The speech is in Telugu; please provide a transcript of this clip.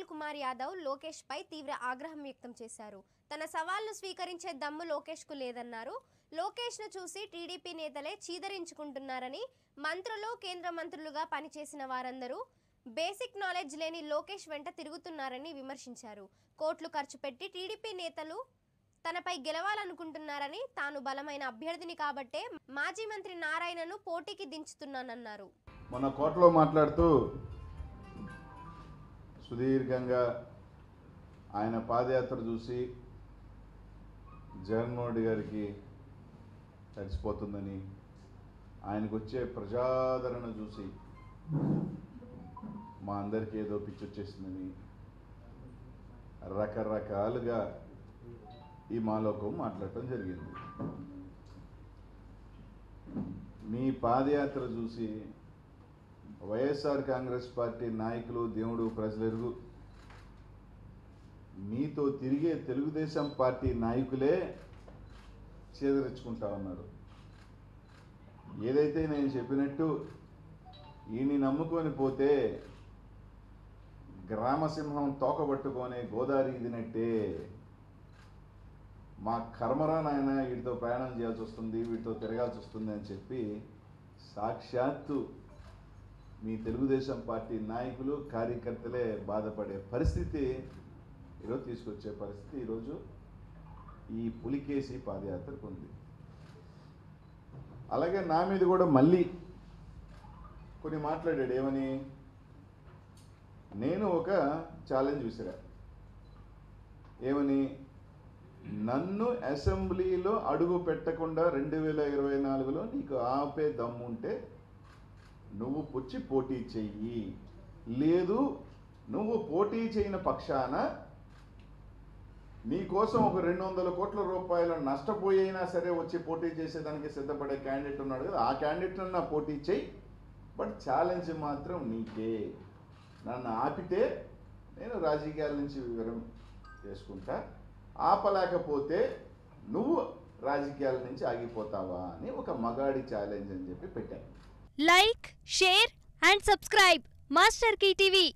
కుమార్ యాదవ్ లోకేష్ పై తీవ్ర ఆగ్రహం వ్యక్తం చేశారు తన సవాల్ను స్వీకరించే దమ్ము లోకేష్ కు లేదన్నారు లోకేష్ ను చూసి టీడీపీ నేతలే చీదరించుకుంటున్నారని మంత్రులు కేంద్ర మంత్రులుగా పనిచేసిన వారందరూ బేసిక్ నాలెడ్జ్ లేని లోకేష్ వెంట తిరుగుతున్నారని విమర్శించారు కోట్లు ఖర్చు పెట్టి టీడీపీ నేతలు తనపై గెలవాలనుకుంటున్నారని తాను బలమైన అభ్యర్థిని కాబట్టే మాజీ మంత్రి నారాయణను పోటీకి దించుతున్నానన్నారు మొన్న కోటలో మాట్లాడుతూ సుదీర్ఘంగా ఆయన పాదయాత్ర చూసి జగన్మోహన్ రెడ్డి గారికి తడిసిపోతుందని ఆయనకు వచ్చే ప్రజాదరణ చూసి మా అందరికీ ఏదో పిచ్చి వచ్చేసిందని రకరకాలుగా ఈ మాలోకం మాట్లాడటం జరిగింది మీ పాదయాత్ర చూసి వైఎస్ఆర్ కాంగ్రెస్ పార్టీ నాయకులు దేవుడు ప్రజలెరుగు మీతో తిరిగే తెలుగుదేశం పార్టీ నాయకులే చేదరించుకుంటా ఉన్నారు ఏదైతే నేను చెప్పినట్టు ఈయన్ని నమ్ముకొని పోతే గ్రామసింహం తోకబట్టుకొని గోదావరి ఇదినట్టే మా కర్మరా నాయన వీటితో ప్రయాణం చేయాల్సి వస్తుంది వీటితో తిరగాల్సి వస్తుంది అని చెప్పి సాక్షాత్తు మీ తెలుగుదేశం పార్టీ నాయకులు కార్యకర్తలే బాధపడే పరిస్థితి ఈరోజు తీసుకొచ్చే పరిస్థితి ఈరోజు ఈ పులికేసి పాదయాత్రకు ఉంది అలాగే నా మీద కూడా మళ్ళీ కొన్ని మాట్లాడాడు ఏమని నేను ఒక ఛాలెంజ్ విసిరా ఏమని నన్ను అసెంబ్లీలో అడుగు పెట్టకుండా రెండు వేల ఇరవై నాలుగులో నీకు ఆపే దమ్ముంటే నువ్వు పుచ్చి పోటీ చెయ్యి లేదు నువ్వు పోటీ చేయని పక్షాన నీ కోసం ఒక రెండు వందల కోట్ల రూపాయల నష్టపోయినా సరే వచ్చి పోటీ చేసేదానికి సిద్ధపడే క్యాండిడేట్ ఉన్నాడు కదా ఆ క్యాండిడేట్ నా పోటీ చేయి బట్ ఛాలెంజ్ మాత్రం నీకే నన్ను ఆపితే నేను రాజకీయాల నుంచి వివరం చేసుకుంటా ఆపలేకపోతే నువ్వు రాజకీయాల నుంచి ఆగిపోతావా అని ఒక మగాడి ఛాలెంజ్ అని చెప్పి పెట్టాను like share and subscribe master TV